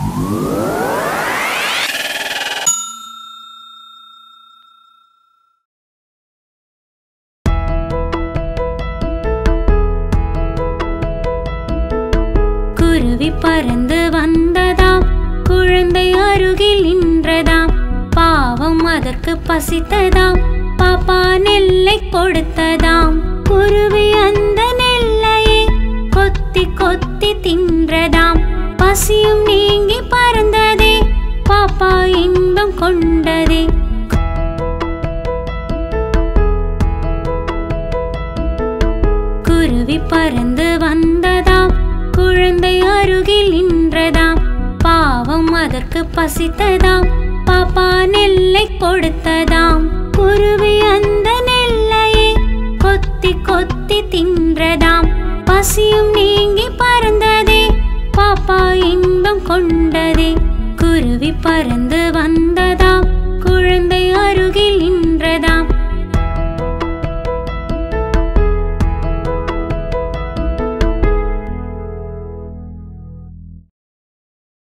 குருவி பறந்து வந்ததாம் குழந்தை அருகில் நின்றதாம் பாவம் அதற்கு பசித்ததாம் பாப்பா நெல்லை கொடுத்ததாம் குருவி அந்த நெல்லையே கொத்தி கொத்தி தின்றதாம் பசியும் நீங்கி பறந்ததே பாப்பா இன்பம் கொண்டதே குருவி பறந்து வந்ததாம் குழந்தை அருகில் நின்றதாம் பாவம் அதற்கு பசித்ததாம் பாப்பா நெல்லை கொடுத்ததாம் குருவி அந்த நெல்லையே கொத்தி கொத்தி தின்றதாம் பசியும் நீங்கி பறந்ததே பாப்பா இன்பம் கொண்டதே குருவி பறந்து வந்ததாம்